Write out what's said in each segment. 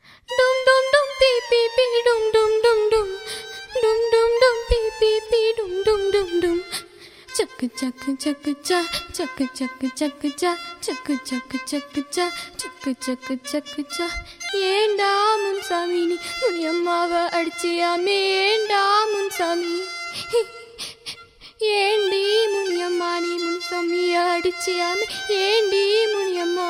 Dum dum dum beep beep beep dum dum dum dum. Dum dum dum beep beep beep dum dum dum dum. Chaka chaka chaka cha chaka chaka chaka cha chaka chaka chaka cha chaka chaka chaka cha ஏண்டா முன்சாமி நீ முனியம்மாவை அடிச்சியாமே ஏண்டா முன்சாமி ஏண்டி முனியம்மா நீ முன்சாமிய அடிச்சியாமே ஏண்டி முனியம்மா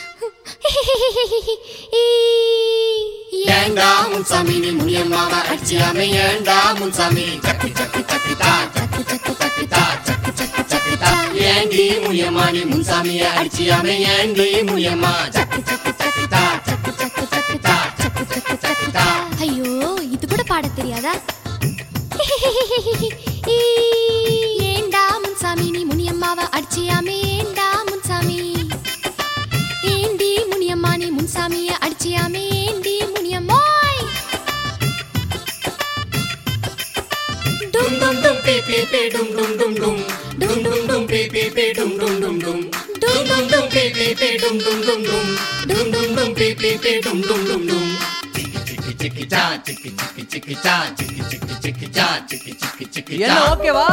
ஏண்டா முன்சாமி நீ முனியம்மாவ அடிச்சியாமே ஏண்டா முன்சாமி சக்கு சக்கு சக்கு தா சக்கு சக்கு சக்கு தா சக்கு சக்கு சக்கு தா ஏண்டி முனியம்மா நீ முன்சாமிய அடிச்சியாமே ஏண்டி முனியம்மா சக்கு சக்கு சக்கு தா சக்கு சக்கு சக்கு தா சக்கு சக்கு சக்கு தா ஐயோ இது கூட பாட தெரியாதா ஏண்டா முன்சாமி நீ முனியம்மாவை அடிச்சியாமே ஏண்டா முன்சாமி ஏண்டி முனியம்மா நீ முன்சாமிய அடிச்சியாமே ஏண்டி முனியம்மாய் டும் டும் டும் பி பி பி டும் டும் டும் டும் டும் டும் டும் பி பி பி டும் டும் டும் டும் டும் டும் டும் பி பி பி டும் டும் டும் டும் டும் டும் டும் பி பி பி டும் டும் டும் டும் சிக்கி சிக்கி சிக்கி சா சிக்கி சிக்கி சிக்கி சா சிக்கி சிக்கி சிக்கி சா சிக்கி சிக்கி சிக்கி என்ன சா ஓகேவா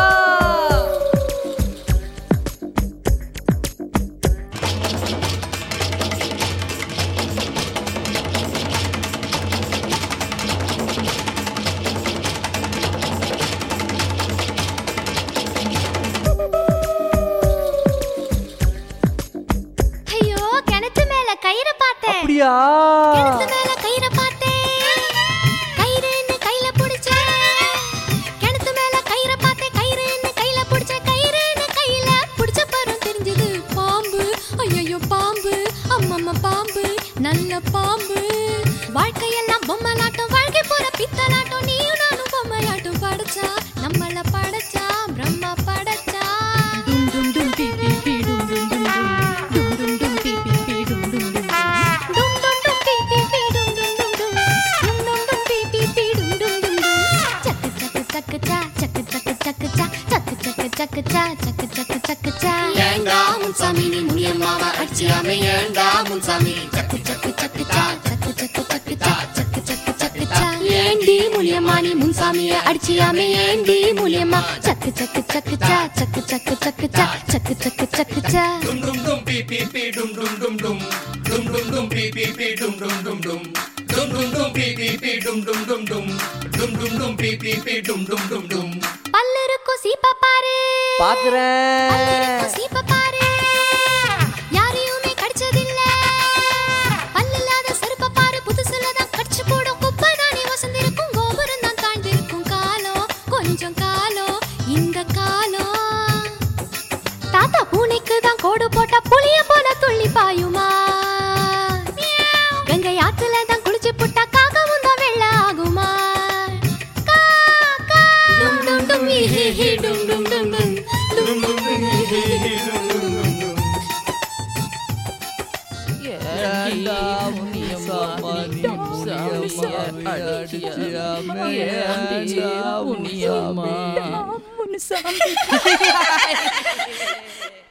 ஐயோ கிணத்து மேல கயிறை பார்த்தேன் அப்படியா கிணத்து மேல கயிறை பார்த்தேன் கயிறுன்னு கையில புடிச்சேன் கிணத்து மேல கயிறை பார்த்தேன் கயிறுன்னு கையில புடிச்சேன் கயிறுன்னு கையில புடிச்ச பரம் தெரிஞ்சது பாம்பு ஐயோ பாம்பு அம்மம்மா பாம்பு நல்ல பாம்பு வாழ்க்கையெல்லாம் பொம்மலாட்டம் வாழ்க்கை போற பித்தலாட்டம் நீயும் நானும் பொம்மையாட்டம் படைச்சா நம்மள படைச்சா பிரம்மா படைச்சா டும் டும் டும் பி பி பி டும் டும் டும் டும் டும் டும் டும் பி பி பி டும் டும் டும் டும் டும் டும் பி பி பி டும் டும் டும் டும் டும் டும் டும் பி பி பி டும் டும் டும் டும் சக்கு சக்கு சக்கு சா சக்கு சக்கு சக்கு சா சக்கு சக்கு சக்கு சா சக்கு சக்கு சக்கு சா ஏண்டா முன்சாமி நீ முனியம்மாவ அடிச்சியாமே ஏண்டா முன்சாமி சக்கு சக்கு சக்கு தா சக்கு சக்கு சக்கு சா சக்கு சக்கு சக்கு சா ஏண்டி முனியம்மா நீ முன்சாமிய அடிச்சியாமே ஏண்டி முனியம்மா சக்கு சக்கு சக்கு சா சக்கு சக்கு சக்கு சா சக்கு சக்கு சக்கு சா டும் டும் டும் பி பி பி டும் டும் டும் டும் டும் டும் டும் பி பி பி டும் டும் டும் டும் டும் டும் டும் பி பி பி டும் டும் டும் டும் டும் டும் டும் பி பி பி டும் டும் டும் டும் பல்லு இருக்கும் சீப்ப பாரு பாக்குறேன் பல்லிருக்கும் சீப்ப பாரு யாரையுமே கடிச்சதில்ல பல்லில்லாத செருப்ப பாரு புதுசுல தான் கடிச்சு போடும் குப்பை தானே வசந்திருக்கும் கோபுரம் தான் தாழ்ந்திருக்கும் காலம் கொஞ்சம் காலம் இந்த காலம் தாத்தா பூனைக்கு தான் கோடு போட்டா புளிய போல துள்ளி பாயுமா கங்கை ஆத்துல தான் குளிச்சு புட்டா காகவும் தான் வெள்ள ஆகுமா கா, கா. டும், டும், டும், ஹி, ஹி, ஹி, டும், டும், டும், டும். டும், டும், டும், ஹி, ஹி, ஹி, டும், டும், டும், டும். ஏண்டா முனியம்மா நீ முனியம்மா அடிச்சியாமே ஏண்டா முனியம்மா முனுசாமி